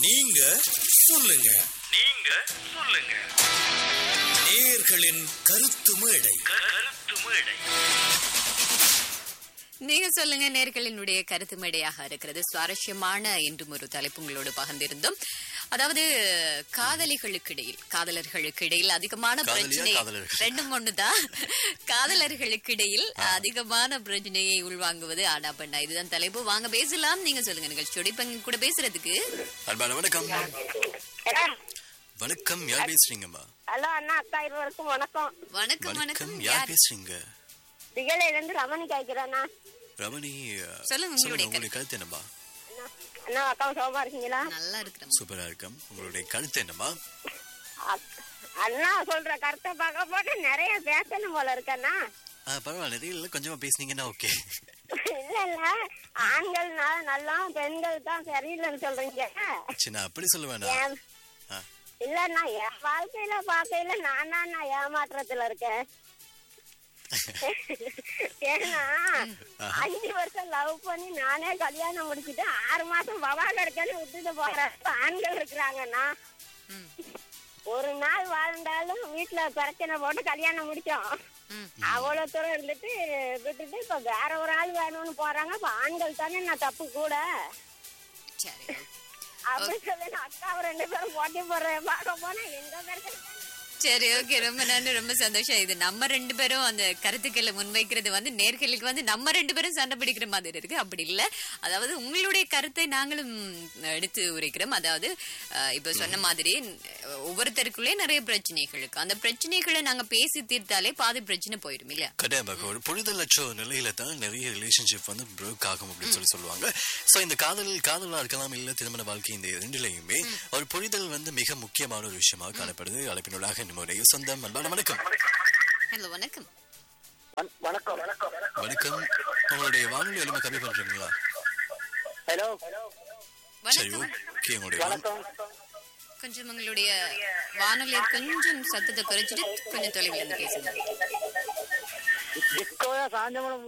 நீங்க சொல்லுங்க நீங்க சொல்லுங்க நேயர்களின் கருத்து மேடை கருத்து மேடை நீங்க சொல்லுங்க நேர்களினுடைய கருத்து மேடையாக இருக்கிறது சுவாரஸ்யமான என்றும் ஒரு தலைப்பு உங்களோடு பகிர்ந்திருந்தோம் அதாவது காதலிகளுக்கு இடையில் காதலர்களுக்கு இடையில் அதிகமான காதலியா, பிரச்சனை காதலர்கள்? ரெண்டும் ஒண்ணுதான் காதலர்களுக்கு இடையில் அதிகமான பிரச்சனையை உள்வாங்குவது ஆனா பெண்ணா இதுதான் தலைப்பு வாங்க பேசலாம் நீங்க சொல்லுங்க நிகழ்ச்சியோட இப்ப இங்க கூட பேசுறதுக்கு அன்பான வணக்கம் வணக்கம் யார் பேசுறீங்கம்மா ஹலோ அண்ணா அக்கா இருவருக்கும் வணக்கம் வணக்கம் வணக்கம் வணக்கம் யார் யார் பேசுறீங்க திகழையில இருந்து ரமணி கேட்கிறேண்ணா ரமணி அஹ், சொல்லுங்க, உங்களுடைய உங்களுடைய கருத்து என்னம்மா அண்ணா அண்ணா அக்காவும் சோகமா இருக்கீங்களா நல்லா இருக்கிறோம் சூப்பரா இருக்கும் உங்களுடைய கருத்து என்னம்மா அக்- அண்ணா சொல்ற கருத்தை பார்க்க போட்டு நிறைய பேசணும் போல இருக்கண்ணா ஆ, பரவாயில்ல நிறைய இல்ல கொஞ்சமா பேசுனீங்கன்னா ஓகே இல்ல இல்ல ஆண்கள் ந- நல்லா பெண்கள் தான் சரியில்லைன்னு சொல்றீங்க சின்ன அப்படி சொல்ல வேண்டாம் ஏன் ஆ, இல்லண்ணா என் வாழ்க்கையில பார்க்கையில நான் தான் நான் ஏமாற்றத்துல இருக்கேன் ஏன்னா அஞ்சு வருஷம் லவ் பண்ணி நானே கல்யாணம் முடிச்சிட்டு ஆறு மாசம் பவா கிடைக்கன்னு விட்டுட்டு போற ஆண்கள் இருக்கிறாங்கண்ணா ம். ஒரு நாள் வாழ்ந்தாலும் வீட்டுல பிரச்சனை போட்டு கல்யாணம் முடிச்சோம் ம். அவ்வளவு தூரம் இருந்துட்டு விட்டுட்டு இப்ப வேற ஒரு ஆள் வேணும்னு போறாங்க இப்ப ஆண்கள் தானே நான் தப்பு கூட சரி அப்படி சொல்லி நான் அக்காவை ரெண்டு பேரும் போட்டி போடுறேன் பார்க்க போனா எங்க பிரச்சனை சரி ஓகே ரொம்ப நன்றி ரொம்ப சந்தோஷம் இது நம்ம ரெண்டு பேரும் அந்த கருத்துக்களை முன்வைக்கிறது வந்து நேர்களுக்கு வந்து நம்ம ரெண்டு பேரும் சண்டை பிடிக்கிற மாதிரி இருக்கு அப்படி இல்ல அதாவது உங்களுடைய கருத்தை நாங்களும் எடுத்து உரைக்கிறோம் அதாவது அஹ், இப்ப சொன்ன மாதிரி அஹ், ஒவ்வொருத்தருக்குள்ளே நிறைய பிரச்சனைகள் இருக்கு அந்த பிரச்சனைகளை நாங்க பேசி தீர்த்தாலே பாதி பிரச்சனை போயிடும் இல்லையா கட்டாயமாக ஒரு புரிதலற்ற ஒரு நிலையில தான் நிறைய ரிலேஷன்ஷிப் வந்து பிரேக் ஆகும் அப்படின்னு சொல்லி சொல்லுவாங்க சோ இந்த காதல் காதலா இருக்கலாம் இல்ல திருமண வாழ்க்கை இந்த இரண்டிலையுமே ஒரு புரிதல் வந்து மிக முக்கியமான ஒரு விஷயமாக காணப்படுது அழைப்பினூடாக நம்முடைய சொந்தம் அன்பான வணக்கம் ஹலோ வணக்கம் வணக்கம் வணக்கம் வணக்கம் உங்களுடைய வானொலி எலும்பு கம்மி பண்றீங்களா ஹலோ சரி வணக்கம் ஓகே உங்களுடைய வானொலி- வணக்கம் கொஞ்சம் உங்களுடைய வானொலி கொஞ்சம் சத்தத்தை குறைச்சிட்டு கொஞ்சம் தொலைவில் இருந்து பேசுங்க டிஸ்கோயா சாயந்தரம்